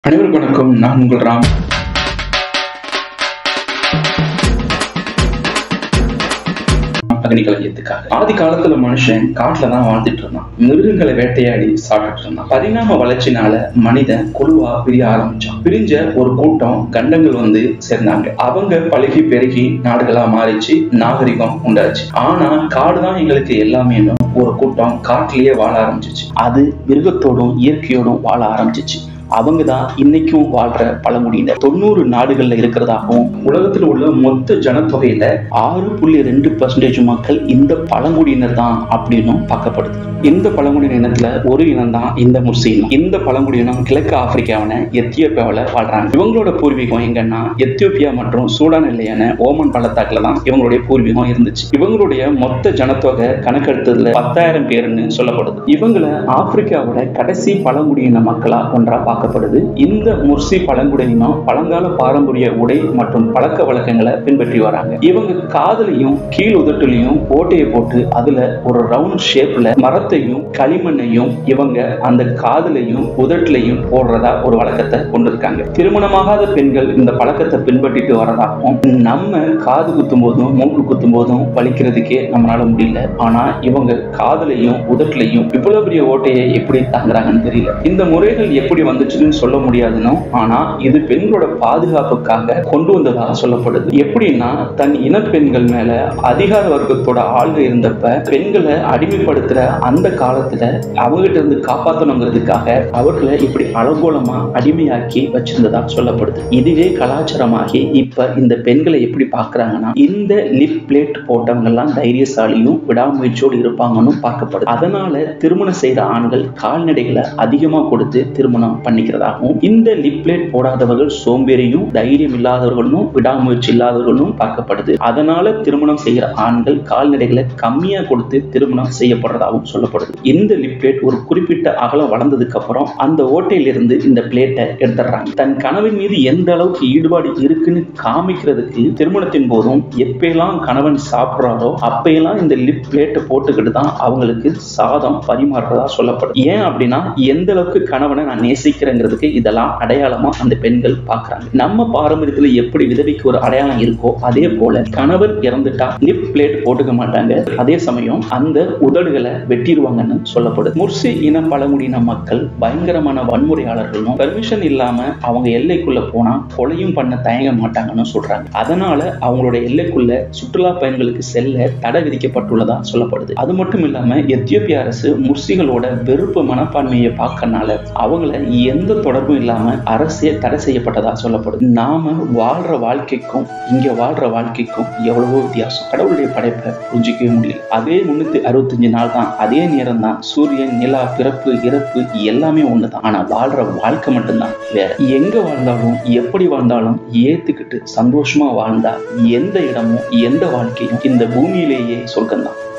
அனைவருக்கும் வணக்கம் நான் உங்கள் ராம் அக்னி கலையத்துக்காக ஆதி காலத்துல மனுஷன் காட்டுல தான் வாழ்ந்துட்டு இருந்தான் மிருகங்களை வேட்டையாடி சாப்பிட்டு இருந்தான் பரிணாம வளர்ச்சினால மனிதன் குழுவா பிரிய ஆரம்பிச்சான் பிரிஞ்ச ஒரு கூட்டம் கண்டங்கள் வந்து சேர்ந்தாங்க அவங்க பழகி பெருகி நாடுகளா மாறிச்சு நாகரிகம் உண்டாச்சு ஆனா காடுதான் எங்களுக்கு எல்லாமே ஒரு கூட்டம் காட்டிலேயே வாழ ஆரம்பிச்சிச்சு அது மிருகத்தோடும் இயற்கையோடும் வாழ ஆரம்பிச்சிச்சு அவங்க தான் இன்னைக்கும் வாழ்ற பழங்குடியினர் தொண்ணூறு நாடுகள்ல இருக்கிறதாகவும் உலகத்தில் உள்ள மொத்த ஜனத்தொகையில ஆறு புள்ளி ரெண்டு பர்சன்டேஜ் மக்கள் இந்த பழங்குடியினர் தான் அப்படின்னும் பார்க்கப்படுது இந்த பழங்குடியின இனத்துல ஒரு இனம் தான் இந்த முர்சி இனம் இந்த பழங்குடியினம் கிழக்கு ஆப்பிரிக்காவின எத்தியோப்பியாவில் வாழ்றாங்க இவங்களோட பூர்வீகம் எங்கன்னா எத்தியோப்பியா மற்றும் சூடான் இல்லையான ஓமன் பள்ளத்தாக்குல தான் இவங்களுடைய பூர்வீகம் இருந்துச்சு இவங்களுடைய மொத்த ஜனத்தொகை கணக்கெடுத்ததுல பத்தாயிரம் பேருன்னு சொல்லப்படுது இவங்களை ஆப்பிரிக்காவோட கடைசி பழங்குடியின மக்களா ஒன்றா பார்க்கப்படுது இந்த முர்சி பழங்குடியினம் பழங்கால பாரம்பரிய உடை மற்றும் பழக்க வழக்கங்களை பின்பற்றி வராங்க இவங்க காதலையும் கீழ் உதட்டுலையும் ஓட்டையை போட்டு அதுல ஒரு ரவுண்ட் ஷேப்ல மரத்தையும் களிமண்ணையும் இவங்க அந்த காதலையும் உதட்டுலையும் போடுறதா ஒரு வழக்கத்தை கொண்டிருக்காங்க திருமணமாகாத பெண்கள் இந்த பழக்கத்தை பின்பற்றிட்டு வரதாகவும் நம்ம காது குத்தும் போதும் மூக்கு குத்தும் போதும் வலிக்கிறதுக்கே நம்மளால முடியல ஆனா இவங்க காதலையும் உதட்டுலையும் இவ்வளவு பெரிய ஓட்டையை எப்படி தாங்குறாங்கன்னு தெரியல இந்த முறைகள் எப்படி வந்துச்சுன்னு சொல்ல முடியாதுன்னு ஆனா இது பெண்களோட பாதுகாப்புக்காக கொண்டு வந்ததாக சொல்லப்படுது எப்படின்னா தன் இனப்பெண்கள் மேல அதிகார வர்க்கத்தோட ஆள்கள் இருந்தப்ப பெண்களை அடிமைப்படுத்துற அந்த காலத்துல அவங்ககிட்ட இருந்து காப்பாற்றணுங்கிறதுக்காக அவர்களை இப்படி அலங்கோலமா அடிமையாக்கி வச்சிருந்ததா சொல்லப்படுது இதுவே கலாச்சாரமாகி இப்ப இந்த பெண்களை எப்படி பாக்குறாங்கன்னா இந்த லிப் பிளேட் போட்டவங்க எல்லாம் தைரியசாலியும் விடாமுயற்சியோடு இருப்பாங்கன்னு பார்க்கப்படுது அதனால திருமணம் செய்யற ஆண்கள் கால்நடைகளை அதிகமா கொடுத்து திருமணம் பண்ணிக்கிறதாகவும் இந்த லிப் பிளேட் போடாதவர்கள் சோம்பேறியும் தைரியம் இல்லாதவர்களும் விடாமுயற்சி இல்லாதவர்களும் பார்க்கப்படுது அதனால திருமணம் செய்கிற ஆண்கள் கால்நடைகளை கம்மியா கொடுத்து திருமணம் செய்யப்படுறதாகவும் சொல்லப்படுது இந்த லிப் பிளேட் ஒரு குறிப்பிட்ட அகலம் வளர்ந்ததுக்கு அப்புறம் அந்த ஓட்டையிலிருந்து இந்த பிளேட்டை எடுத்துடுறாங்க தன் கணவன் மீது எந்த அளவுக்கு ஈடுபாடு இருக்குன்னு காமிக்கிறதுக்கு திருமணத்தின் போதும் எப்பெல்லாம் கணவன் சாப்பிட்றாரோ அப்பெல்லாம் இந்த லிப் பிளேட்டை போட்டுக்கிட்டு தான் அவங்களுக்கு சாதம் பரிமாறுறதா சொல்லப்படும் ஏன் அப்படின்னா எந்த அளவுக்கு கணவனை நான் நேசிக்கிறேங்கிறதுக்கு இதெல்லாம் அடையாளமா அந்த பெண்கள் பார்க்கறாங்க நம்ம பாரம்பரியத்துல எப்படி விதவைக்கு ஒரு அடையாளம் இருக்கோ அதே போல கணவர் இறந்துட்டா லிப் பிளேட் போட்டுக்க மாட்டாங்க அதே சமயம் அந்த உதடுகளை வெட்டிடுவாங்கன்னு சொல்லப்படுது முர்சி இன பழங்குடியின மக்கள் பயங்கரமான வன்முறையாளர்களும் பெர்மிஷன் இல்லாம அவங்க எல்லைக்குள்ள போனா கொலையும் பண்ண தயங்க மாட்டாங்கன்னு சொல்றாங்க அதனால அவங்களோட எல்லைக்குள்ள சுற்றுலா பயணிகளுக்கு செல்ல தடை விதிக்கப்பட்டுள்ளதா சொல்லப்படுது அது மட்டும் இல்லாம எத்தியோப்பிய அரசு முர்சிகளோட வெறுப்பு மனப்பான்மையை பார்க்கறனால அவங்கள எந்த தொடர்பும் இல்லாம அரசே தடை செய்யப்பட்டதா சொல்லப்படுது நாம வாழ்ற வாழ்க்கைக்கும் இங்க வாழ்ற வாழ்க்கைக்கும் எவ்வளவோ வித்தியாசம் கடவுளுடைய படைப்பை புரிஞ்சிக்கவே முடியல அதே முன்னூத்தி அறுபத்தஞ்சு நாள் தான் அதே நேரம் தான் சூரியன் நிலா பிறப்பு இறப்பு எல்லாமே ஒண்ணுதான் ஆனா வாழ்ற வாழ்க்கை மட்டும்தான் வேற எங்க வாழ்ந்தாலும் எப்படி வாழ்ந்தாலும் ஏத்துக்கிட்டு சந்தோஷமா வாழ்ந்தா எந்த இடமும் எந்த வாழ்க்கையும் இந்த பூமியிலேயே சொர்க்கம்தான்